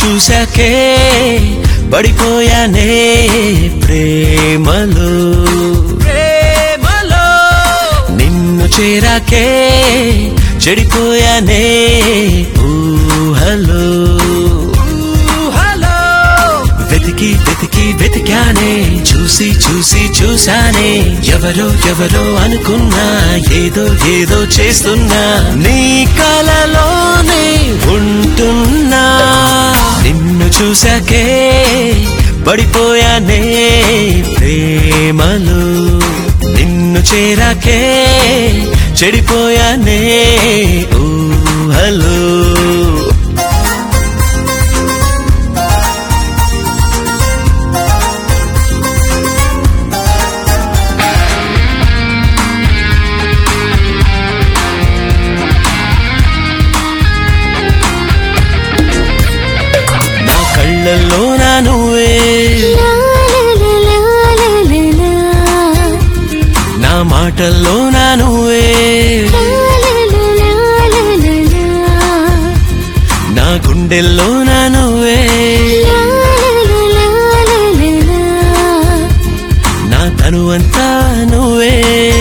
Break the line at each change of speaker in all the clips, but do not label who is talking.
చూశాకే పడిపోయానే ప్రేమలో ప్రేమలో నిన్ను చేరాకే చెడిపోయానే ఊహలో ఊహలో వెతికి వెతికి వెతికానే చూసి చూసి చూసానే ఎవరో ఎవరో అనుకున్నా ఏదో ఏదో చేస్తున్నా నీ కలలోనే ఉంటున్నా నిన్ను చూశాకే పడిపోయానే ప్రేమలో నిన్ను చేరాకే చెడిపోయానే ఊహలో నా కళ్ళల్లో నా నువ్వే నా మాటల్లో నా నువ్వే నా గుండెల్లో నా నువ్వే నా తనువంతా నువ్వే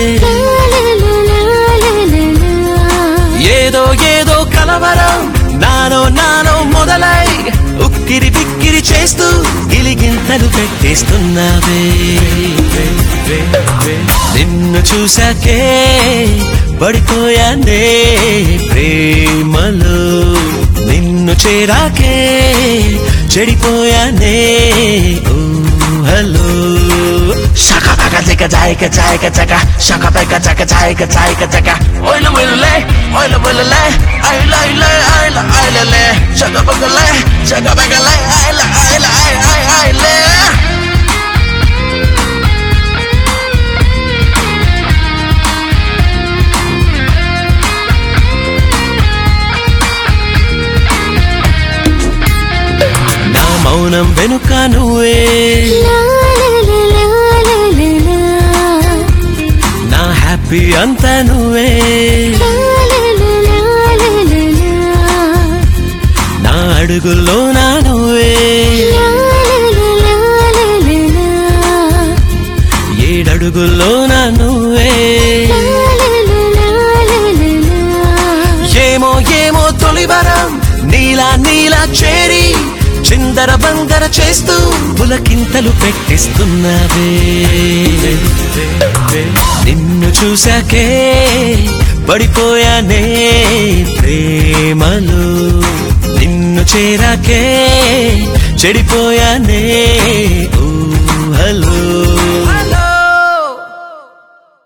ఏదో ఏదో కలవరం నాలో నాలో మొదలై ఉక్కిరి బిక్కిరి చేస్తూ గిలిగింతలు పెట్టేస్తున్నావే నిన్ను చూశాకే పడిపోయానే ప్రేమలో నిన్ను చేరాకే చెడిపోయానే ఊహలో
Shaka baka tika tika tika tika Shaka baka tika tika tika tika Oila wila le Oila wila le Aila aila aila aila le Shaka baka le Shaka baka le Aila aila aila aila le
నా మౌనం వెనుక నువ్వే నా happy అంతా నువ్వే నా అడుగుల్లో నా నువ్వే ఏడడుగుల్లో నా నువ్వే ఏమో ఏమో తొలివరం నీలా నీలా చేరి చిందర బందర చేస్తూ పులకింతలు పెట్టిస్తున్నావే నిన్ను చూశాకే పడిపోయానే ప్రేమలో నిన్ను చేరాకే చెడిపోయానే ఊహలో